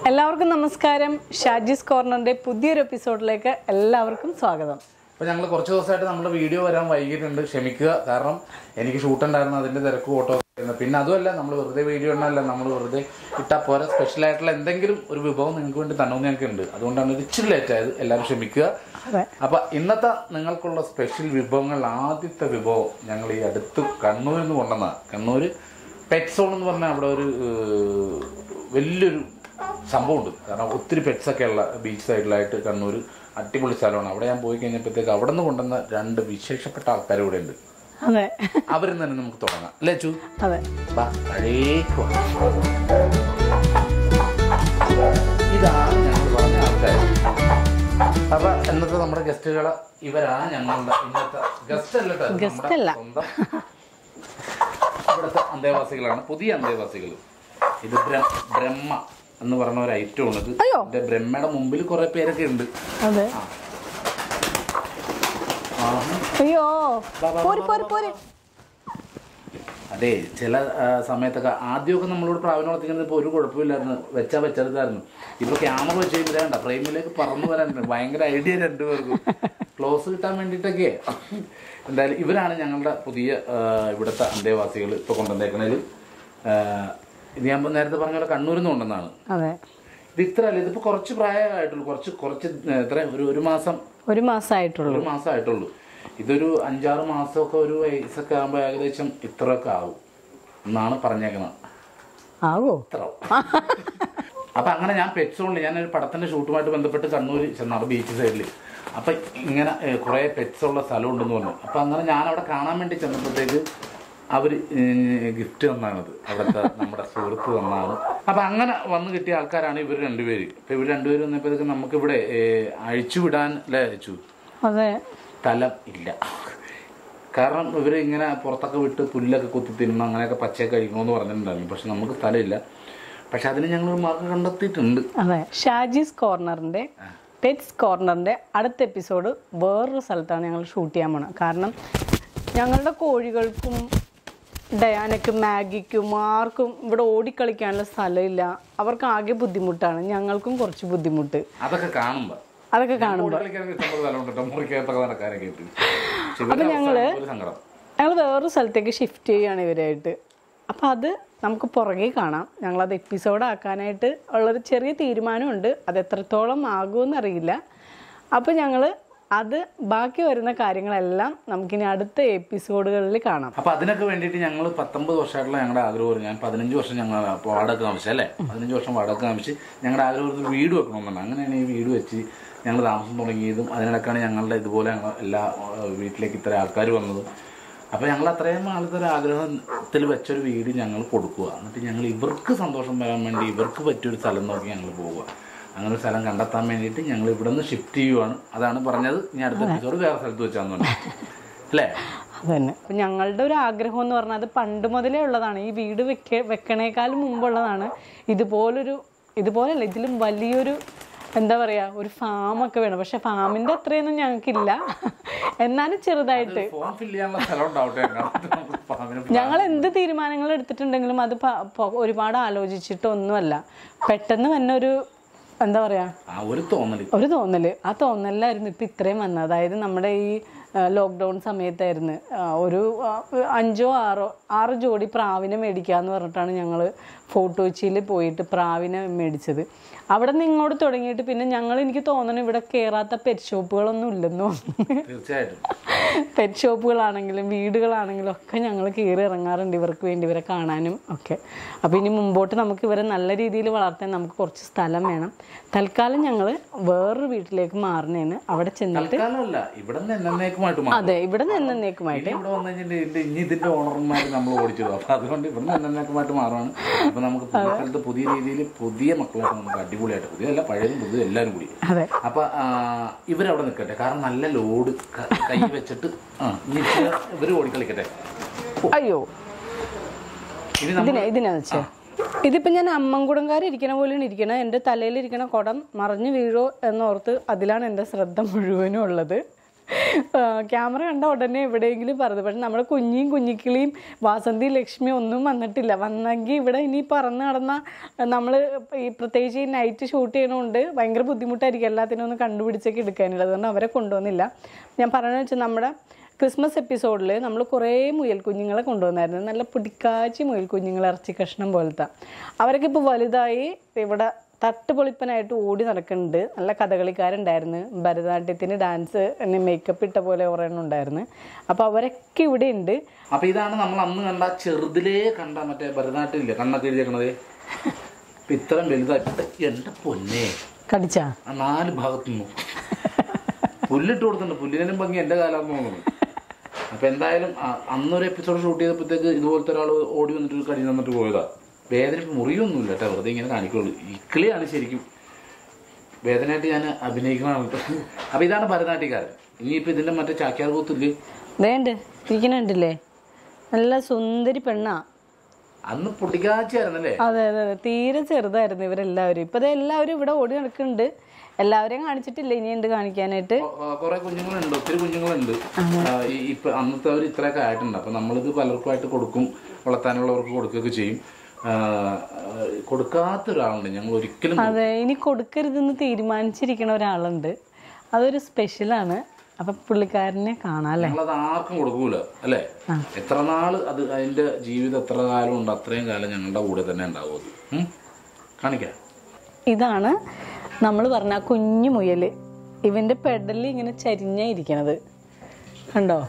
എല്ലാവർക്കും നമസ്കാരം ഷാജിസ് കോർണറിന്റെ പുതിയൊരു എപ്പിസോഡിലേക്ക് എല്ലാവർക്കും സ്വാഗതം അപ്പോൾ ഞങ്ങൾ കുറച്ച് ദിവസമായിട്ട് നമ്മുടെ വീഡിയോ വരാൻ വൈകിട്ടുണ്ട് ക്ഷമിക്കുക കാരണം എനിക്ക് ഷൂട്ട് ഉണ്ടായിരുന്നു അതിൻ്റെ തിരക്ക് ഓട്ടോ പിന്നെ അതുമല്ല നമ്മൾ വെറുതെ വീഡിയോ ഉണ്ടല്ല നമ്മൾ വെറുതെ ഇട്ടാൽ പോരാ സ്പെഷ്യൽ ആയിട്ടുള്ള എന്തെങ്കിലും ഒരു വിഭവം നിങ്ങൾക്ക് വേണ്ടി തന്നോന്ന് ഞങ്ങൾക്ക് ഉണ്ട് അതുകൊണ്ടാണ് ഇത് ഇച്ചിരി ലേറ്റ് ആയത് എല്ലാവരും ക്ഷമിക്കുക അതെ അപ്പം ഇന്നത്തെ നിങ്ങൾക്കുള്ള സ്പെഷ്യൽ വിഭവങ്ങൾ ആദ്യത്തെ വിഭവം ഞങ്ങൾ ഈ അടുത്ത് കണ്ണൂരിൽ നിന്ന് കൊണ്ടുവന്ന കണ്ണൂർ പെറ്റ് സോൺ എന്ന് പറഞ്ഞാൽ അവിടെ ഒരു ഏഹ്, വലിയൊരു സംഭവമുണ്ട് കാരണം ഒത്തിരി പെറ്റ്സ് ഒക്കെ ഉള്ള ബീച്ച് സൈഡിലായിട്ട് കണ്ണൂർ അടിപൊളി സ്ഥലമാണ് അവിടെ ഞാൻ പോയി കഴിഞ്ഞപ്പോഴത്തേക്ക് അവിടെ നിന്ന് കൊണ്ടുവന്ന രണ്ട് വിശേഷപ്പെട്ട ആൾക്കാർ ഇവിടെ ഉണ്ട് അതെ അവരിൽ നിന്ന് തന്നെ നമുക്ക് തുടങ്ങാം അല്ലേ ചു അതെ വാ, താഴേക്ക് വാ. ഇതാണ് ഞങ്ങൾ പറഞ്ഞ ആൾക്കാർ അപ്പൊ ഇന്നത്തെ നമ്മുടെ ഗസ്റ്റുകള് ഇവരാണ് ഞങ്ങളുടെ ഇന്നത്തെ ഗസ്റ്റ് അല്ല കേട്ടോ, ഇത് Guest നമ്മുടെ അല്ല. സ്വന്തം ഇവിടുത്തെ അന്തേവാസികളാണ് പുതിയ അന്തേവാസികൾ ഇത് ബ്ര- ബ്രഹ്മ എന്ന് പറഞ്ഞ ഒരു ഐറ്റം ആണ് ഇത് അയ്യോ. ഇതിന്റെ ബ്രഹ്മയുടെ മുമ്പിൽ കുറെ പേരൊക്കെ ഉണ്ട് അതെ ആഹാ. അയ്യോ വാ, വാ, പോര് വാ, പോര് വാ, പോര് അതെ ചില ആ, സമയത്തൊക്കെ ആദ്യമൊക്കെ നമ്മളോട് പ്രാവിനെ വളർത്തിക്കുന്നത് ഇപ്പോൾ ഒരു കുഴപ്പമില്ലായിരുന്നു വെച്ചാൽ വെച്ചെടുത്തായിരുന്നു ഇപ്പൊ ക്യാമറ വെച്ച് കഴിഞ്ഞാൽ വേണ്ട ഫ്രെയിമിലേക്ക് പറന്നു വരാനുണ്ട് ഭയങ്കര ഐഡിയ രണ്ടുപേർക്കും ക്ലോസ് കിട്ടാൻ വേണ്ടിയിട്ടൊക്കെ എന്തായാലും ഇവരാണ് ഞങ്ങളുടെ പുതിയ ആ, ഇവിടുത്തെ അന്തേവാസികൾ ഇപ്പോൾ കൊണ്ടുവന്നേക്കണതിൽ ഇത് ഞാൻ ഇപ്പൊ നേരത്തെ പറഞ്ഞ പോലെ കണ്ണൂരിൽ നിന്ന് കൊണ്ടുവന്നാണ് അതെ ഇത് ഇത്ര അല്ല ഇതിപ്പോൾ കുറച്ച് പ്രായമായിട്ടുള്ളൂ കുറച്ച് കുറച്ച് എത്ര ഒരു ഒരു മാസം ഒരു മാസമായിട്ടുള്ളൂ ഒരു മാസമായിട്ടുള്ളൂ ഇതൊരു അഞ്ചാറ് മാസമൊക്കെ ഒരു വയസ്സൊക്കെ ആകുമ്പോൾ ഏകദേശം ഇത്രയൊക്കെ ആവും എന്നാണ് പറഞ്ഞേക്കുന്നത് ആവോ ഇത്ര അപ്പൊ അങ്ങനെ ഞാൻ പെറ്റ്സോണിൽ ഞാൻ ഒരു പടത്തിന്റെ ഷൂട്ടുമായിട്ട് ബന്ധപ്പെട്ട് കണ്ണൂർ ചെന്നാണ് ബീച്ച് സൈഡിൽ അപ്പൊ ഇങ്ങനെ ഏഹ്, കുറേ പെറ്റ്സ് ഉള്ള സ്ഥലം ഉണ്ടെന്ന് പറഞ്ഞു അപ്പൊ അങ്ങനെ ഞാൻ അവിടെ കാണാൻ വേണ്ടി ചെന്നപ്പോഴത്തേക്ക് അവര് ഗിഫ്റ്റ് തന്നാണത് അവിടുത്തെ നമ്മുടെ സുഹൃത്ത് തന്നാണ് അപ്പൊ അങ്ങനെ വന്ന് കിട്ടിയ ആൾക്കാരാണ് ഇവർ രണ്ടുപേര് അപ്പൊ ഇവർ രണ്ടുപേരും വന്നപ്പോഴത്തേക്ക് നമുക്കിവിടെ ഏഹ്, അഴിച്ചുവിടാൻ അല്ലേ അയച്ചു അതെ സ്ഥലം ഇല്ല കാരണം ഇവർ ഇങ്ങനെ പുറത്തൊക്കെ വിട്ട് പുല്ലൊക്കെ കുത്തി തിന്നണം അങ്ങനെയൊക്കെ പച്ചയൊക്കെ കഴിക്കണമെന്ന് പറഞ്ഞിട്ടുണ്ടായിരുന്നു പക്ഷെ നമുക്ക് സ്ഥലമില്ല പക്ഷെ അതിന് ഞങ്ങൾ മാർഗം കണ്ടെത്തിയിട്ടുണ്ട് അതെ ഷാജീസ് കോർണറിന്റെ പെറ്റ്സ് കോർണറിന്റെ അടുത്ത എപ്പിസോഡ് വേറൊരു സ്ഥലത്താണ് ഞങ്ങൾ ഷൂട്ട് ചെയ്യാൻ പോണത് കാരണം ഞങ്ങളുടെ കോഴികൾക്കും ഡയാനക്കും മാഗിക്കും ആർക്കും ഇവിടെ ഓടിക്കളിക്കാനുള്ള സ്ഥലമില്ല അവർക്ക് ആകെ ബുദ്ധിമുട്ടാണ് ഞങ്ങൾക്കും കുറച്ച് ബുദ്ധിമുട്ട് അതൊക്കെ കാണുമ്പോ അതൊക്കെ കാണും കളിക്കാനൊക്കെ ഇഷ്ടംപോലെ സ്ഥലമുണ്ട് കേട്ടോ മുറിക്കകത്തൊക്കെ നടക്കാനൊക്കെ ആയിട്ട് പക്ഷെ ഇവരുടെ അവസ്ഥ ഒരു സങ്കടം ഞങ്ങൾ വേറൊരു സ്ഥലത്തേക്ക് ഷിഫ്റ്റ് ചെയ്യുകയാണ് ഇവരായിട്ട് അപ്പം അത് നമുക്ക് പുറകെ കാണാം ഞങ്ങളത് എപ്പിസോഡ് ആക്കാനായിട്ട് ഉള്ളൊരു ചെറിയ തീരുമാനമുണ്ട് അത് എത്രത്തോളം ആകുമെന്ന് അറിയില്ല അപ്പം ഞങ്ങൾ അത് ബാക്കി വരുന്ന കാര്യങ്ങളെല്ലാം നമുക്കിനി അടുത്ത എപ്പിസോഡുകളിൽ കാണാം അപ്പൊ അതിനൊക്കെ വേണ്ടിയിട്ട് ഞങ്ങൾ പത്തൊമ്പത് വർഷമായിട്ടുള്ള ഞങ്ങളുടെ ആഗ്രഹം ഞാൻ പതിനഞ്ച് വർഷം ഞങ്ങൾ വാടക താമസിച്ചു അല്ലേ പതിനഞ്ച് വർഷം വാടക താമസിച്ച് ഞങ്ങളുടെ ആഗ്രഹം ഒരു വീട് വെക്കണമെന്നാണ് അങ്ങനെയാണ് ഈ വീട് വെച്ച് ഞങ്ങൾ താമസം തുടങ്ങിയതും അതിനിടക്കാണ് ഞങ്ങളുടെ ഇതുപോലെ ഞങ്ങൾ എല്ലാ ആ, വീട്ടിലേക്ക് ഇത്ര ആൾക്കാർ വന്നതും അപ്പോൾ ഞങ്ങൾ അത്രയും ആളത്തെ ഒരു ആഗ്രഹത്തിൽ വെച്ചൊരു വീട് ഞങ്ങൾ കൊടുക്കുക എന്നിട്ട് ഞങ്ങൾ ഇവർക്ക് സന്തോഷം വരാൻ വേണ്ടി ഇവർക്ക് പറ്റിയൊരു സ്ഥലം നോക്കി ഞങ്ങൾ പോവുക അങ്ങനെ ഒരു സ്ഥലം കണ്ടെത്താൻ വേണ്ടിയിട്ട് ഞങ്ങൾ ഇവിടെ നിന്ന് ഷിഫ്റ്റ് ചെയ്യുവാണ് അതാണ് പറഞ്ഞത് ഇനി അടുത്ത എപ്പിസോഡ് വേറെ സ്ഥലത്ത് വെച്ചാന്ന് പറഞ്ഞു അല്ലേ അതന്നെ അപ്പം ഞങ്ങളുടെ ഒരു ആഗ്രഹം എന്ന് പറഞ്ഞാൽ അത് പണ്ട് മുതലേ ഉള്ളതാണ് ഈ വീട് വെക്ക വെക്കണേക്കാളും മുമ്പുള്ളതാണ് ഇതുപോലൊരു ഇതുപോലല്ല ഇതിലും വലിയൊരു എന്താ പറയാ ഒരു ഫാമൊക്കെ വേണം പക്ഷെ ഫാമിന്റെ അത്രയൊന്നും ഞങ്ങൾക്കില്ല എന്നാലും ചെറുതായിട്ട് ഫോം ഫില്ല് ചെയ്യാനുള്ള സ്ഥലം ഉണ്ടാവട്ടെ ഞങ്ങൾക്ക് നമുക്ക് ഫാമിന് ഞങ്ങൾ എന്ത് തീരുമാനങ്ങൾ എടുത്തിട്ടുണ്ടെങ്കിലും അത് പ- പ- ഒരുപാട് ആലോചിച്ചിട്ടൊന്നുമല്ല പെട്ടെന്ന് തന്നെ ഒരു എന്താ പറയാ ആ ഒരു തോന്നല് ഒരു തോന്നല് ആ തോന്നലിലായിരുന്നു ഇപ്പം ഇത്രയും വന്നത് അതായത് നമ്മുടെ ഈ ലോക്ക്ഡൗൺ സമയത്തായിരുന്നു ആ, ഒരു ആ, അഞ്ചോ ആറോ ആറ് ജോഡി പ്രാവിനെ മേടിക്കാന്ന് പറഞ്ഞിട്ടാണ് ഞങ്ങൾ ഫോർട്ട് കൊച്ചിയിൽ പോയിട്ട് പ്രാവിനെ മേടിച്ചത് അവിടെ നിന്ന് ഇങ്ങോട്ട് തുടങ്ങിയിട്ട് പിന്നെ ഞങ്ങൾ എനിക്ക് തോന്നുന്നു ഇവിടെ കയറാത്ത പെറ്റ് ഷോപ്പുകളൊന്നും ഇല്ലെന്ന് തോന്നുന്നു തീർച്ചയായിട്ടും പെറ്റ് ഷോപ്പുകളാണെങ്കിലും വീടുകളാണെങ്കിലും ഒക്കെ ഞങ്ങൾ കയറി ഇറങ്ങാറുണ്ട് ഇവർക്ക് വേണ്ടി ഇവരെ കാണാനും ഒക്കെ അപ്പോൾ ഇനി മുമ്പോട്ട് നമുക്ക് ഇവരെ നല്ല രീതിയിൽ വളർത്താൻ നമുക്ക് കുറച്ച് സ്ഥലം വേണം തൽക്കാലം ഞങ്ങൾ വേറൊരു വീട്ടിലേക്ക് മാറണേന്ന് അവിടെ ചെന്നിട്ട് തൽക്കാലമല്ല ഇവിടെ നിന്ന് എന്നേക്കുമായിട്ട് മാറും അതെ ഇവിടെ നിന്ന് എന്നേക്കുമായിട്ട് ഇനി ഇവിടെ വന്നു കഴിഞ്ഞാൽ ഇതിന്റെ ഇനി ഇതിന്റെ ഓണർമാർ നമ്മൾ ഓടിച്ചത് അപ്പൊ അതുകൊണ്ട് ഇവിടെ നിന്ന് എന്നേക്കുമായിട്ട് മാറുകയാണ് അപ്പൊ നമുക്ക് പുതിയ സ്ഥലത്ത് പുതിയ രീതിയിൽ പുതിയ മക്കളായിട്ട് നമുക്ക് അടിപൊളിയായിട്ട് പുതിയല്ല പഴയതും പുതിയ എല്ലാവരും കൂടി അതെ അപ്പൊ ആ, ഇവരവിടെ നിൽക്കട്ടെ കാരണം നല്ല ലോഡ് ക- കൈ വെച്ചിട്ട് ആ ഇനി ഇച്ചിരി ഇവര് ഓടിക്കളിക്കട്ടെ അയ്യോ ഇനി നമ്മൾ ഇതിനെ ഇതിനെ വെച്ച് ഇതിപ്പോ ഞാൻ അമ്മൻകുടങ്കാരി ഇരിക്കണ പോലെയാണ് ഇരിക്കണത് എൻ്റെ തലയിൽ ഇരിക്കണ കുടം മറിഞ്ഞു വീഴോ എന്നോർത്ത് അതിലാണ് എൻ്റെ ശ്രദ്ധ മുഴുവനും ഉള്ളത് ക്യാമറ കണ്ട ഉടനെ എവിടെയെങ്കിലും പറഞ്ഞു പക്ഷെ നമ്മുടെ കുഞ്ഞിയും കുഞ്ഞിക്കിളിയും വാസന്തി ലക്ഷ്മി ഒന്നും വന്നിട്ടില്ല വന്നെങ്കിൽ ഇവിടെ ഇനി പറന്ന് നടന്ന നമ്മൾ ഈ പ്രത്യേകിച്ച് ഈ നൈറ്റ് ഷൂട്ട് ചെയ്യണോണ്ട് ഭയങ്കര ബുദ്ധിമുട്ടായിരിക്കും എല്ലാത്തിനും ഒന്ന് കണ്ടുപിടിച്ചൊക്കെ എടുക്കാനുള്ളത് അതുകൊണ്ട് അവരെ കൊണ്ടുവന്നില്ല ഞാൻ പറഞ്ഞതെന്ന് വെച്ചാൽ നമ്മുടെ ക്രിസ്മസ് എപ്പിസോഡിൽ നമ്മൾ കുറേ മുയൽ കുഞ്ഞുങ്ങളെ കൊണ്ടുവന്നായിരുന്നു നല്ല പിടിക്കാച്ചി മുയൽ കുഞ്ഞുങ്ങൾ ഇറച്ചി കഷ്ണം പോലത്തെ അവരൊക്കെ ഇപ്പോൾ വലുതായി ഇവിടെ തട്ടുപൊളിപ്പനായിട്ട് ഓടി നടക്കുന്നുണ്ട് നല്ല കഥകളിക്കാരുണ്ടായിരുന്നു ഭരതനാട്യത്തിന് ഡാൻസ് എന്നെ മേക്കപ്പ് ഇട്ട പോലെ കുറേ എണ്ണം ഉണ്ടായിരുന്നു അപ്പോൾ അവരൊക്കെ ഇവിടെ ഉണ്ട് അപ്പൊ ഇതാണ് നമ്മൾ അന്ന് കണ്ട ചെറുതിലേ കണ്ട മറ്റേ ഭരതനാട്യം ഇല്ലേ കണ്ണൊക്കെ എഴുതിയേക്കണത് ഇപ്പൊ ഇത്രയും വലുതായിട്ട് എന്റെ പൊന്നെ കടിച്ചാ ആ നാല് ഭാഗത്തുനിന്നു പുല്ലിട്ട് കൊടുത്തിട്ടുണ്ട് പുല്ലിനും ഭംഗി എന്റെ കാലാന്ന് തോന്നുന്നു അപ്പൊ എന്തായാലും ആ- അന്നൊരു എപ്പിസോഡ് ഷൂട്ട് ചെയ്തപ്പോഴത്തേക്ക് ഇതുപോലത്തെ ഒരാൾ ഓടി വന്നിട്ട് ഒരു കടി തന്നിട്ട് പോയതാ വേദന ഇപ്പൊ മുറിയൊന്നുമില്ല കേട്ടോ വെറുതെ ഇങ്ങനെ കാണിക്കുള്ളൂ ഇക്കിളിയാണ് ശരിക്കും വേദനയായിട്ട് ഞാൻ അഭിനയിക്കണതാണ് കേട്ടോ അപ്പൊ ഇതാണ് ഭരതനാട്യക്കാരൻ ഇനിയിപ്പോ ഇതിന്റെ മറ്റേ ചാക്യാർ കൂത്തില്ലേ വേണ്ട ഇരിക്കണുണ്ടല്ലേ നല്ല സുന്ദരി പെണ്ണാ അന്ന് പൊട്ടിക്കാച്ചായിരുന്നല്ലേ അതെ അതെ അതെ തീരെ ചെറുതായിരുന്നു ഇവരെല്ലാവരും ഇപ്പൊ ദേ എല്ലാവരും ഇവിടെ ഓടി നടക്കുന്നുണ്ട് എല്ലാവരെയും കാണിച്ചിട്ടില്ല ഇനിയുണ്ട് കാണിക്കാനായിട്ട് കുറെ കുഞ്ഞുങ്ങളുണ്ട് ഒത്തിരി കുഞ്ഞുങ്ങളുണ്ട് ആ, ഈ ഇപ്പൊ അന്നത്തെ അവർ ഇത്രയൊക്കെ ആയിട്ടുണ്ട് അപ്പൊ നമ്മളിത് പലർക്കുമായിട്ട് കൊടുക്കും വളർത്താനുള്ളവർക്ക് കൊടുക്കുകയൊക്കെ ചെയ്യും ആ, ആ, കൊടുക്കാത്ത ഒരാളുണ്ട് ഞങ്ങൾ ഒരിക്കലും അതെ ഇനി കൊടുക്കരുതെന്ന് തീരുമാനിച്ചിരിക്കണ ഒരാളുണ്ട് അതൊരു സ്പെഷ്യലാണ് അപ്പൊ പുള്ളിക്കാരനെ കാണാം അല്ലേ ഞങ്ങളത് ആർക്കും കൊടുക്കൂല അല്ലേ എത്ര നാള് അത് അതിന്റെ ജീവിതം എത്ര കാലം ഉണ്ട് അത്രയും കാലം ഞങ്ങളുടെ കൂടെ തന്നെ ഉണ്ടാവും അത് ഉം? കാണിക്കാം ഇതാണ് നമ്മൾ പറഞ്ഞ ആ കുഞ്ഞു മുയല് ഇവന്റെ പെടലിൽ ഇങ്ങനെ ചരിഞ്ഞാ ഇരിക്കണത് കണ്ടോ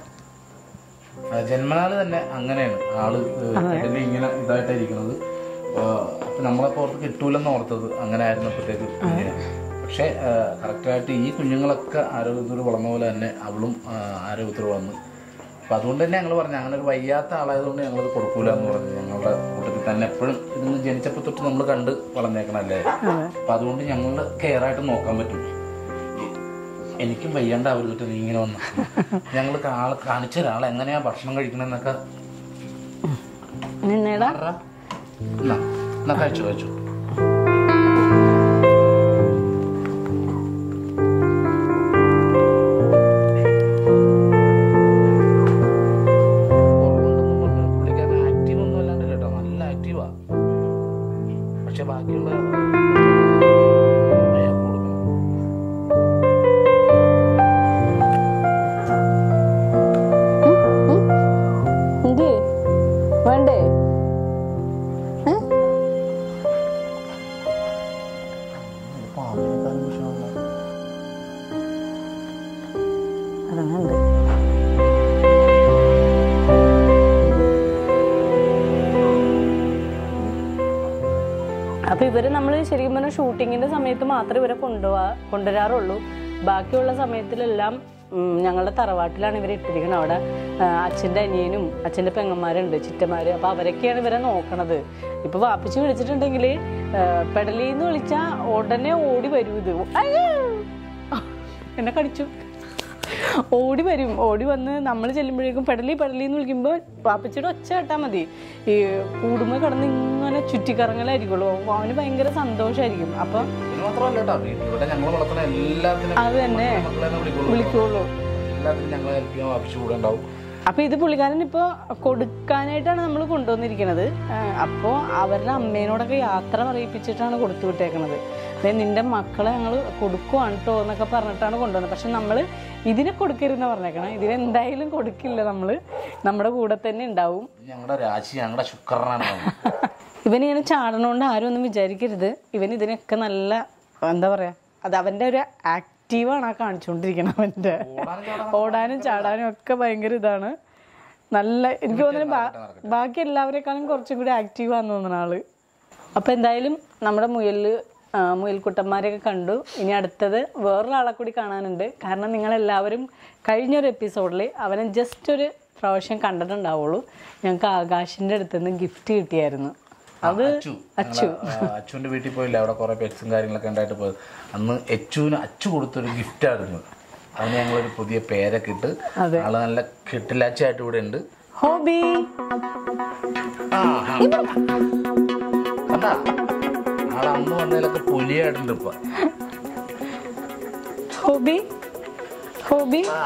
ആ, ജന്മനാള് തന്നെ അങ്ങനെയാണ് ആള് ഇതില് ഇങ്ങനെ ഇതായിട്ടായിരിക്കുന്നത് അപ്പൊ നമ്മളെ പുറത്ത് കിട്ടൂലെന്ന് ഓർത്തത് അങ്ങനെ ആയിരുന്നപ്പോഴത്തേക്ക് പക്ഷെ കറക്റ്റായിട്ട് ഈ കുഞ്ഞുങ്ങളൊക്കെ ആരോഗ്യത്തോട് വളർന്ന പോലെ തന്നെ അവളും ആ, ആരോഗ്യത്തോട് വളർന്നു അപ്പൊ അതുകൊണ്ട് തന്നെ ഞങ്ങൾ പറഞ്ഞു അങ്ങനെ ഒരു വയ്യാത്ത ആളായതുകൊണ്ട് ഞങ്ങളത് കൊടുക്കൂല എന്ന് പറഞ്ഞു ഞങ്ങളുടെ കൂട്ടത്തിൽ തന്നെ എപ്പോഴും ഇതൊന്ന് ജനിച്ചപ്പോൾ തൊട്ട് നമ്മൾ കണ്ട് വളർന്നേക്കണല്ലേ അപ്പൊ അതുകൊണ്ട് ഞങ്ങൾ കെയർ ആയിട്ട് നോക്കാൻ പറ്റും ഈ- എനിക്കും വയ്യാണ്ടാവരുത് നീ ഇങ്ങനെ വന്നു ഞങ്ങൾ കാണിച്ച ഒരാൾ എങ്ങനെയാ ഭക്ഷണം കഴിക്കണെന്നൊക്കെ നിന്നേടാ പറ. എന്നാ, എന്നാ കഴിച്ചു കഴിച്ചു ആക്റ്റീവ് ഒന്നും അല്ലാണ്ട് കേട്ടോ നല്ല ആക്റ്റീവാ പക്ഷെ ബാക്കിയുള്ള അയാൾക്ക് കൊടുക്കണം എന്ത് വേണ്ടേ ഏ? പാമ്പിനെക്കാളും വിഷമമുള്ള അതങ്ങുണ്ട് അപ്പൊ ഇവര് നമ്മൾ ശരിക്കും പറഞ്ഞാൽ ഷൂട്ടിങ്ങിന്റെ സമയത്ത് മാത്രമേ ഇവരെ കൊണ്ടുപോവാ കൊണ്ടുവരാറുള്ളൂ ബാക്കിയുള്ള സമയത്തിലെല്ലാം ഉം, ഞങ്ങളുടെ തറവാട്ടിലാണ് ഇവരെ ഇട്ടിരിക്കുന്നത് അവിടെ ആ, അച്ഛൻ്റെ അനിയനും അച്ഛൻ്റെ പെങ്ങന്മാരുണ്ട് ചിറ്റന്മാര് അപ്പൊ അവരൊക്കെയാണ് ഇവരെ നോക്കണത് ഇപ്പൊ വാപ്പിച്ച് വിളിച്ചിട്ടുണ്ടെങ്കിൽ പെടലീന്ന് വിളിച്ചാ ഉടനെ ഓടി വരൂ ഇത് അയ്യോ! എന്നെ കടിച്ചു ഓടി വരും ഓടി വന്ന് നമ്മൾ ചെല്ലുമ്പോഴേക്കും പെടലി പെടലി എന്ന് വിളിക്കുമ്പോൾ പാപ്പച്ചിയുടെ ഒച്ച കേട്ടാൽ മതി ഈ കൂടുമ്പോ കിടന്ന് ഇങ്ങനെ ചുറ്റിക്കറങ്ങലായിരിക്കുള്ളൂ അവന് ഭയങ്കര സന്തോഷമായിരിക്കും അപ്പം ഇത് മാത്രമല്ല കേട്ടോ വീട്ടിൽ ഇവിടെ ഞങ്ങൾ വളർത്തുന്ന എല്ലാത്തിനും അത് തന്നെ മക്കളെ തന്നെ വിളിക്കുള്ളൂ വിളിക്കുള്ളൂ എല്ലാത്തിനും ഞങ്ങൾ ഹെൽപ്പ് ചെയ്യാൻ വാപ്പിച്ചു കൂടെ ഉണ്ടാവും അപ്പൊ ഇത് പുള്ളിക്കാരൻ ഇപ്പോൾ കൊടുക്കാനായിട്ടാണ് നമ്മൾ കൊണ്ടുവന്നിരിക്കുന്നത് അപ്പോൾ അവരുടെ അമ്മേനോടൊക്കെ യാത്ര പറയിപ്പിച്ചിട്ടാണ് കൊടുത്തു വിട്ടേക്കണത് ദേ നിന്റെ മക്കളെ ഞങ്ങൾ കൊടുക്കുവാണ് കേട്ടോ എന്നൊക്കെ പറഞ്ഞിട്ടാണ് കൊണ്ടുവന്നത് പക്ഷെ നമ്മൾ ഇതിനെ കൊടുക്കരുതെന്ന് പറഞ്ഞേക്കണം ഇതിനെന്തായാലും കൊടുക്കില്ല നമ്മൾ നമ്മുടെ കൂടെ തന്നെ ഉണ്ടാവും ഞങ്ങളുടെ രാശി ഞങ്ങളുടെ ശുക്രനാണ് അവൻ. ഇവൻ ഇങ്ങനെ ചാടണോണ്ട് ആരും ഒന്നും വിചാരിക്കരുത് ഇവൻ ഇതിനൊക്കെ നല്ല എന്താ പറയാ അത് അവന്റെ ഒരു ആക്റ്റീവാണ് ആ കാണിച്ചുകൊണ്ടിരിക്കണം അവന്റെ ഓടാനും ചാടാനും ഓടാനും ചാടാനും ഒക്കെ ഭയങ്കര ഇതാണ് നല്ല എനിക്ക് തോന്നുന്നു ബാ- ബാക്കി എല്ലാവരെക്കാളും കുറച്ചും കൂടി ആക്റ്റീവ് ആണെന്ന് തോന്നുന്ന ആള് അപ്പൊ എന്തായാലും നമ്മുടെ മുയല് ആ, മുയൽക്കുട്ടന്മാരെയൊക്കെ കണ്ടു ഇനി അടുത്തത് വേറൊരാളെ കൂടി കാണാനുണ്ട് കാരണം നിങ്ങൾ എല്ലാവരും കഴിഞ്ഞൊരു എപ്പിസോഡിൽ അവനെ ജസ്റ്റ് ഒരു പ്രാവശ്യം കണ്ടിട്ടുണ്ടാവുള്ളൂ ഞങ്ങൾക്ക് ആകാശിന്റെ അടുത്ത് നിന്ന് ഗിഫ്റ്റ് കിട്ടിയായിരുന്നു അത് അച്ചു ഞങ്ങള്, ആ, അച്ചുവിന്റെ വീട്ടിൽ പോയില്ല അവിടെ കുറെ പെറ്റ്സും കാര്യങ്ങളൊക്കെ ഉണ്ടായിട്ട് പോയത് അന്ന് അച്ചുവിന് അച്ചു കൊടുത്തൊരു ഗിഫ്റ്റ് ആയിരുന്നു അതിന് ഞങ്ങളൊരു പുതിയ പേരൊക്കെ ഇട്ട് അതെ. ആള് നല്ല കെട്ടിലാച്ചായിട്ട് ഇവിടെ ഉണ്ട് ഹോബി ആ, ആ. കണ്ടാ ആള് അന്ന് വന്നതിലൊക്കെ പുലിയായിട്ടുണ്ട് ഇപ്പൊ ഹോബി ഹോബി ആ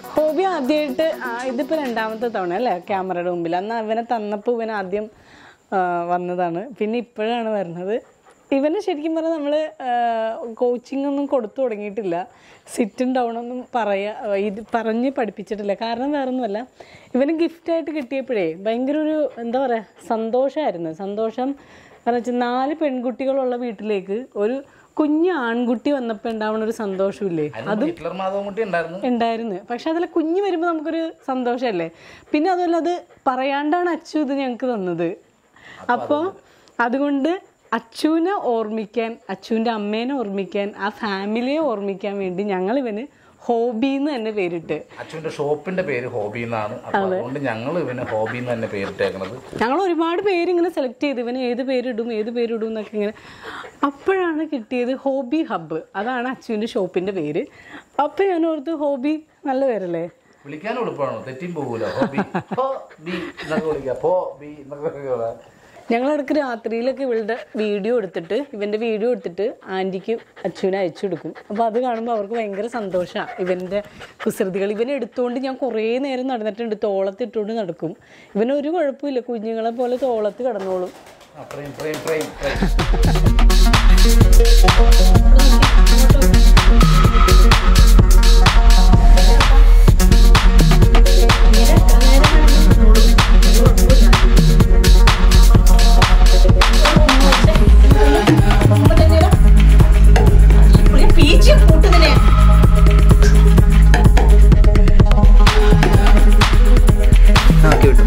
ഹോബി ആദ്യമായിട്ട് ഇതിപ്പോൾ രണ്ടാമത്തെ തവണ അല്ലേ ക്യാമറയുടെ മുമ്പിൽ അന്ന് അവനെ തന്നപ്പോൾ ഇവൻ ആദ്യം ആ, വന്നതാണ് പിന്നെ ഇപ്പോഴാണ് വരുന്നത് ഇവന് ശരിക്കും പറഞ്ഞാൽ നമ്മൾ കോച്ചിങ് ഒന്നും കൊടുത്തു തുടങ്ങിയിട്ടില്ല സിറ്റും ഡൗൺ ഒന്നും പറയാ ഇത് പറഞ്ഞ് പഠിപ്പിച്ചിട്ടില്ല കാരണം വേറൊന്നുമല്ല ഇവന് ഗിഫ്റ്റായിട്ട് കിട്ടിയപ്പോഴേ ഭയങ്കര ഒരു എന്താ പറയുക സന്തോഷമായിരുന്നു സന്തോഷം കാരണം വെച്ചാൽ നാല് പെൺകുട്ടികളുള്ള വീട്ടിലേക്ക് ഒരു കുഞ്ഞ് ആൺകുട്ടി വന്നപ്പോൾ ഉണ്ടാവുന്ന ഒരു സന്തോഷമില്ലേ അതിന് ഹിറ്റ്ലർ മാധവൻ കുട്ടി ഉണ്ടായിരുന്നു ഉണ്ടായിരുന്നു പക്ഷെ അതിൽ കുഞ്ഞ് വരുമ്പോൾ നമുക്കൊരു സന്തോഷമല്ലേ പിന്നെ അതുപോലെ അത് പറയാണ്ടാണ് അച്ചു ഇത് ഞങ്ങൾക്ക് തന്നത് അപ്പോൾ അതുകൊണ്ട് അച്ചുവിനെ ഓർമ്മിക്കാൻ അച്ചുവിൻ്റെ അമ്മേനെ ഓർമ്മിക്കാൻ ആ ഫാമിലിയെ ഓർമ്മിക്കാൻ വേണ്ടി ഞങ്ങൾ ഇവന് ഹോബി എന്ന് തന്നെ പേരിട്ട് അച്ഛൻ്റെ ഷോപ്പിന്റെ പേര് ഹോബി എന്നാണ് അപ്പൊ അതുകൊണ്ട് ഞങ്ങൾ ഇവന് ഹോബി എന്ന് തന്നെ പേരിട്ടേക്കണത് ഞങ്ങൾ ഒരുപാട് പേര് ഇങ്ങനെ സെലക്ട് ചെയ്ത് ഇവന് ഏത് പേരിടും ഏത് പേരിടും എന്നൊക്കെ ഇങ്ങനെ അപ്പോഴാണ് കിട്ടിയത് ഹോബി ഹബ്ബ് അതാണ് അച്ചുവിൻ്റെ ഷോപ്പിൻ്റെ പേര് അപ്പോൾ ഞാൻ ഓർത്ത് ഹോബി നല്ല പേരല്ലേ വിളിക്കാൻ എളുപ്പമാണോ തെറ്റിയും പോകൂല ഹോബി ഹോ ബി എന്നൊക്കെ വിളിക്കാം ഹോ ബി എന്നൊക്കെ പറയാം ഞങ്ങളിടയ്ക്ക് രാത്രിയിലൊക്കെ ഇവളുടെ വീഡിയോ എടുത്തിട്ട് ഇവൻ്റെ വീഡിയോ എടുത്തിട്ട് ആൻറ്റിക്ക് അച്ഛനെ അയച്ചു കൊടുക്കും അപ്പോൾ അത് കാണുമ്പോൾ അവർക്ക് ഭയങ്കര സന്തോഷമാണ് ഇവൻ്റെ കുസൃതികൾ ഇവനെ എടുത്തുകൊണ്ട് ഞാൻ കുറേ നേരം നടന്നിട്ടുണ്ട് തോളത്ത് ഇട്ടുകൊണ്ട് നടക്കും ഇവനൊരു കുഴപ്പമില്ല കുഞ്ഞുങ്ങളെ പോലെ തോളത്ത് കിടന്നോളും ആ, പ്രേം പ്രേം പ്രേം പ്രേം പീച്ച് കൂട്ടുന്നതിനെ ആക്കി വിട്ടു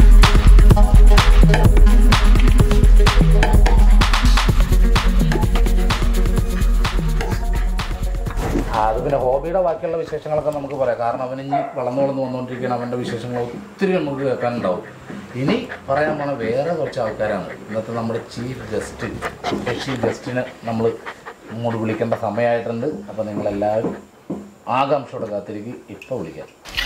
ആ, അത് പിന്നെ ഹോബിയുടെ ബാക്കിയുള്ള വിശേഷങ്ങളൊക്കെ നമുക്ക് പറയാം കാരണം അവൻ ഇനി വളർന്നു വളർന്നു വന്നുകൊണ്ടിരിക്കുകയാണ് അവൻ്റെ വിശേഷങ്ങൾ ഒത്തിരി നമുക്ക് കേൾക്കാനുണ്ടാവും ഇനി പറയാൻ പോണ വേറെ കുറച്ച് ആൾക്കാരാണ് ഇന്നത്തെ നമ്മുടെ ചീഫ് ഗസ്റ്റ് ചീഫ് ഗസ്റ്റിനെ നമ്മൾ ഇങ്ങോട്ട് വിളിക്കേണ്ട സമയമായിട്ടുണ്ട് അപ്പോൾ നിങ്ങളെല്ലാവരും ആകാംക്ഷയോടെ കാത്തിരിക്കും ഇപ്പോൾ വിളിക്കാം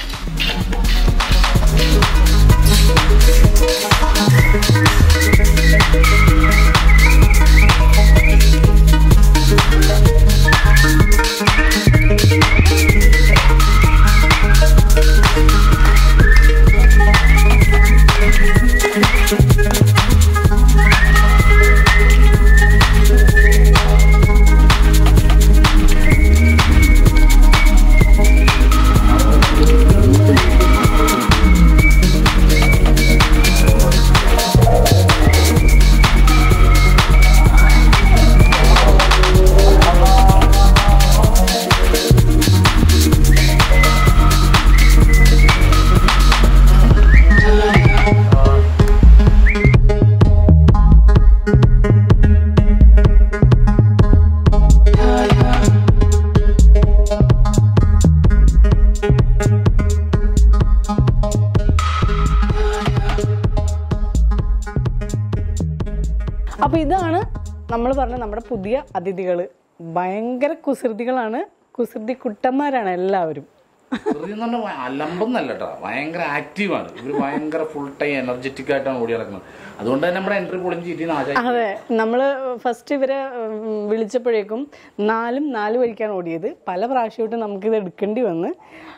അപ്പോൾ ഇതാണ് നമ്മൾ പറഞ്ഞ നമ്മുടെ പുതിയ അതിഥികൾ ഭയങ്കര കുസൃതികളാണ് കുസൃതി കുട്ടന്മാരാണ് എല്ലാവരും വെറുതെ എന്ന് പറഞ്ഞാൽ ഭയ- അലമ്പെന്നല്ല കേട്ടോ ഭയങ്കര ആക്റ്റീവാണ് ഇവർ ഭയങ്കര ഫുൾ ടൈം എനർജറ്റിക് ആയിട്ടാണ് ഓടി നടക്കുന്നത് അതുകൊണ്ട് തന്നെ നമ്മുടെ എൻട്രി പൊളിഞ്ഞ് ചീറ്റി നാശായി അതെ നമ്മൾ ഫസ്റ്റ് ഇവരെ ഉം, വിളിച്ചപ്പോഴേക്കും നാലും നാല് വഴിക്കാണ് ഓടിയത് പല പ്രാവശ്യമായിട്ട് നമുക്കിത് എടുക്കേണ്ടി വന്ന്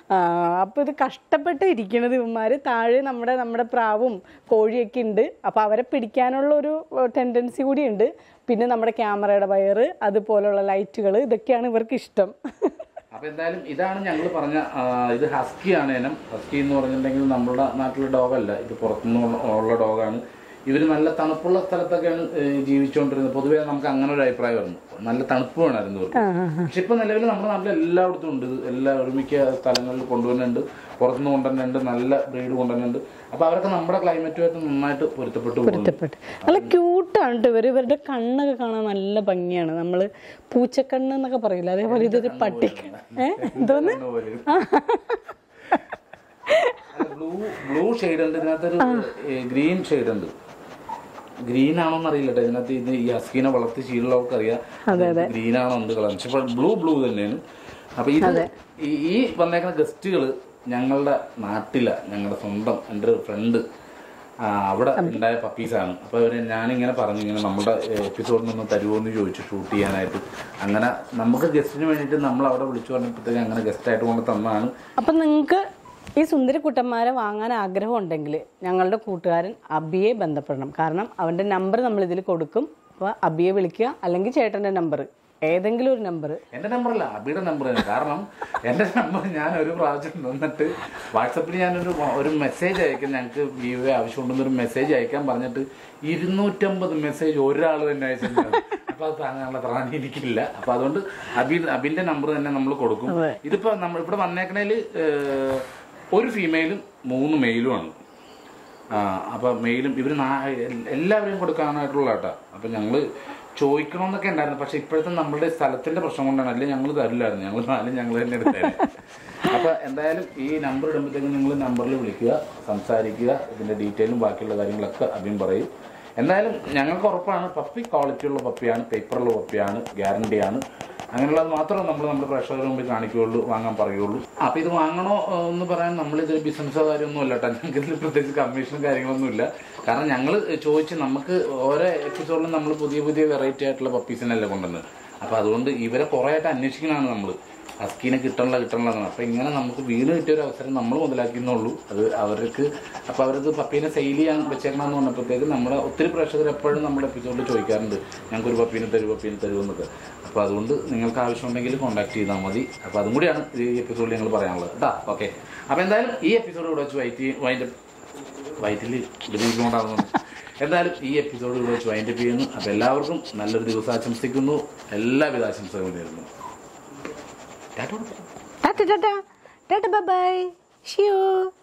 അപ്പോൾ ഇത് കഷ്ടപ്പെട്ട് ഇരിക്കണത് ഇവന്മാർ താഴെ നമ്മുടെ നമ്മുടെ പ്രാവും കോഴിയൊക്കെ ഉണ്ട് അപ്പോൾ അവരെ പിടിക്കാനുള്ള ഒരു ടെൻഡൻസി കൂടിയുണ്ട് പിന്നെ നമ്മുടെ ക്യാമറയുടെ വയറ് അതുപോലുള്ള ലൈറ്റുകൾ ഇതൊക്കെയാണ് ഇവർക്ക് ഇഷ്ടം അപ്പൊ എന്തായാലും ഇതാണ് ഞങ്ങൾ പറഞ്ഞ ആ, ഇത് ഹസ്കി ആണ് ഇനം ഹസ്കി എന്ന് പറഞ്ഞിട്ടുണ്ടെങ്കിൽ നമ്മുടെ നാട്ടിലെ ഡോഗല്ല ഇത് പുറത്തുനിന്ന് ഉള്ള ഡോഗാണ് ഇവർ നല്ല തണുപ്പുള്ള സ്ഥലത്തൊക്കെയാണ് ഏ, ജീവിച്ചുകൊണ്ടിരുന്നത് പൊതുവേ നമുക്ക് അങ്ങനെ ഒരു അഭിപ്രായമായിരുന്നു നല്ല തണുപ്പ് വേണമായിരുന്നു ഇവർക്ക് പക്ഷെ ഇപ്പൊ നിലവിൽ നമ്മുടെ നാട്ടിൽ എല്ലായിടത്തും ഉണ്ട് ഇത് എല്ലാ ഒരുമിക്ക സ്ഥലങ്ങളിൽ കൊണ്ടുവരുന്നുണ്ട് പുറത്തുനിന്ന് കൊണ്ടുവരുന്നുണ്ട് നല്ല ബ്രീഡ് കൊണ്ടുവരുന്നുണ്ട് അപ്പൊ അവരൊക്കെ നമ്മുടെ ക്ലൈമറ്റുമായിട്ട് നന്നായിട്ട് പൊരുത്തപ്പെട്ടു പോകുന്നുണ്ട് ഇഷ്ടപ്പെട്ട് നല്ല ക്യൂട്ടാണ് കേട്ടോ ഇവർ ഇവരുടെ കണ്ണൊക്കെ കാണാൻ നല്ല ഭംഗിയാണ് നമ്മൾ പൂച്ചക്കണ്ണ് എന്നൊക്കെ പറയില്ല അതേപോലെ ഇതൊരു പട്ടിക്കണ്ണ് ഏ എന്തോന്ന് ബ്ലൂ ബ്ലൂ ഷെയ്ഡ് ഉണ്ട് ഇതിനകത്തൊരു ഗ്രീൻ ഷെയ്ഡ് ഉണ്ട് ഗ്രീൻ ആണോന്ന് അറിയില്ല കേട്ടോ ഇതിനകത്ത് ഇത് ഈ ഹസ്കീനെ വളർത്തി ശീലമുള്ളവർക്ക് അറിയാം ഗ്രീൻ ആണോ എന്ത് കളർ പക്ഷെ ബ്ലൂ ബ്ലൂ തന്നെയാണ് അപ്പൊ ഇത് ഈ- ഈ വന്നേക്കുന്ന ഗസ്റ്റുകൾ ഞങ്ങളുടെ നാട്ടില ഞങ്ങളുടെ സ്വന്തം എൻ്റെ ഒരു ഫ്രണ്ട് അവിടെ ഉണ്ടായ പപ്പീസാണ് അപ്പൊ അവര് ഞാനിങ്ങനെ പറഞ്ഞു ഇങ്ങനെ നമ്മുടെ എപ്പിസോഡിൽ നിന്ന് തരുമോ എന്ന് ചോദിച്ചു ഷൂട്ട് ചെയ്യാനായിട്ട് അങ്ങനെ നമുക്ക് ഗസ്റ്റിന് വേണ്ടിയിട്ട് നമ്മൾ അവിടെ വിളിച്ചു പറഞ്ഞപ്പോഴത്തേക്ക് അങ്ങനെ ഗസ്റ്റ് ആയിട്ട് കൊണ്ട് തന്നതാണ് അപ്പം നിങ്ങൾക്ക് ഈ സുന്ദരിക്കുട്ടന്മാരെ വാങ്ങാൻ ആഗ്രഹം ഉണ്ടെങ്കിൽ ഞങ്ങളുടെ കൂട്ടുകാരൻ അബിയെ ബന്ധപ്പെടണം കാരണം അവൻ്റെ നമ്പർ നമ്മൾ ഇതിൽ കൊടുക്കും അപ്പോൾ അബിയെ വിളിക്കുക അല്ലെങ്കിൽ ചേട്ടൻ്റെ നമ്പർ ഏതെങ്കിലും ഒരു നമ്പർ എന്റെ നമ്പറല്ല അബിയുടെ നമ്പർ തന്നെ കാരണം എന്റെ നമ്പർ ഞാൻ ഒരു പ്രാവശ്യം തന്നിട്ട് വാട്സപ്പിൽ ഞാനൊരു ഒരു മെസ്സേജ് അയക്കാൻ ഞങ്ങൾക്ക് വിവോ ആവശ്യമുണ്ടെന്നൊരു മെസ്സേജ് അയക്കാൻ പറഞ്ഞിട്ട് ഇരുന്നൂറ്റമ്പത് മെസ്സേജ് ഒരാൾ തന്നെ അയച്ചിട്ടുണ്ടാവും അപ്പൊ അത് താങ്ങാനുള്ള ത്രാണി എനിക്കില്ല അപ്പൊ അതുകൊണ്ട് അബി അബിന്റെ നമ്പർ തന്നെ നമ്മൾ കൊടുക്കും ഇതിപ്പോ നമ്മൾ ഇവിടെ വന്നേക്കണേല് ഏഹ്, ഒരു ഫീമെയിലും മൂന്ന് മെയിലും ആണ് ആ അപ്പൊ മെയിലും ഇവര് നാ- എല്ലാവരെയും കൊടുക്കാനായിട്ടുള്ള കേട്ടോ അപ്പൊ ഞങ്ങള് ചോദിക്കണമെന്നൊക്കെ ഉണ്ടായിരുന്നു പക്ഷെ ഇപ്പോഴത്തെ നമ്മുടെ സ്ഥലത്തിന്റെ പ്രശ്നം കൊണ്ടാണ് അല്ലെങ്കിൽ ഞങ്ങൾ തരില്ലായിരുന്നു ഞങ്ങൾ നാലും ഞങ്ങൾ തന്നെ എടുത്തേനെ അപ്പൊ എന്തായാലും ഈ നമ്പർ ഇടുമ്പോഴത്തേക്കും നിങ്ങൾ നമ്പറിൽ വിളിക്കുക സംസാരിക്കുക ഇതിന്റെ ഡീറ്റെയിലും ബാക്കിയുള്ള കാര്യങ്ങളൊക്കെ അഭിയും പറയും എന്തായാലും ഞങ്ങൾക്ക് ഉറപ്പാണ് പപ്പി ക്വാളിറ്റി ഉള്ള പപ്പിയാണ് പേപ്പറുള്ള പപ്പിയാണ് ഗ്യാരണ്ടിയാണ് അങ്ങനെയുള്ളത് മാത്രമേ നമ്മൾ നമ്മുടെ പ്രേക്ഷകരുടെ മുമ്പിൽ കാണിക്കുകയുള്ളൂ വാങ്ങാൻ പറയുള്ളൂ അപ്പൊ ഇത് വാങ്ങണോ ഏഹ്, എന്ന് പറയാൻ നമ്മളിതൊരു ബിസിനസ്സോ കാര്യമൊന്നും അല്ല കേട്ടോ ഞങ്ങൾക്ക് ഇതിൽ പ്രത്യേകിച്ച് കമ്മീഷനും കാര്യങ്ങളൊന്നും ഇല്ല കാരണം ഞങ്ങൾ ചോദിച്ച് നമുക്ക് ഓരോ എപ്പിസോഡിലും നമ്മൾ പുതിയ പുതിയ വെറൈറ്റി ആയിട്ടുള്ള പപ്പീസിനല്ലേ കൊണ്ടുവന്നത് അപ്പൊ അതുകൊണ്ട് ഇവരെ കുറേ ആയിട്ട് അന്വേഷിക്കണതാണ് നമ്മൾ അസ്കീനെ കിട്ടണില്ല കിട്ടണില്ലെന്നാണ് അപ്പൊ ഇങ്ങനെ നമുക്ക് വീട് കിട്ടിയ ഒരു അവസരം നമ്മൾ മുതലാക്കുന്നുള്ളൂ അത് അവർക്ക് അപ്പൊ അവർക്ക് പപ്പീനെ സെയിൽ ചെയ്യാൻ വെച്ചേക്കണമെന്ന് പറഞ്ഞപ്പോഴത്തേക്ക് നമ്മുടെ ഒത്തിരി പ്രേക്ഷകർ എപ്പോഴും നമ്മുടെ എപ്പിസോഡിൽ ചോദിക്കാറുണ്ട് ഞങ്ങൾക്ക് ഒരു പപ്പീനെ തരൂ പപ്പീനെ തരൂ എന്നൊക്കെ അപ്പൊ അതുകൊണ്ട് നിങ്ങൾക്ക് ആവശ്യമുണ്ടെങ്കിൽ കോൺടാക്ട് ചെയ്താൽ മതി അപ്പൊ അതും കൂടിയാണ് ഈ എപ്പിസോഡിൽ ഞങ്ങൾ പറയാനുള്ളത് കേട്ടോ ഓക്കെ അപ്പൊ എന്തായാലും ഈ എപ്പിസോഡ് ഇവിടെ വെച്ച് വൈറ്റ് വൈൻഡ് വയറ്റിൽ കൊണ്ടാകുന്നു എന്തായാലും ഈ എപ്പിസോഡ് ഇവിടെ വെച്ച് വൈൻഡ് അപ്പ് ചെയ്യുന്നു അപ്പൊ എല്ലാവർക്കും നല്ലൊരു ദിവസം ആശംസിക്കുന്നു എല്ലാവിധ ആശംസകളും നേരുന്നു ടാറ്റ കൊടുക്കാം tata tata tata bye Shiyo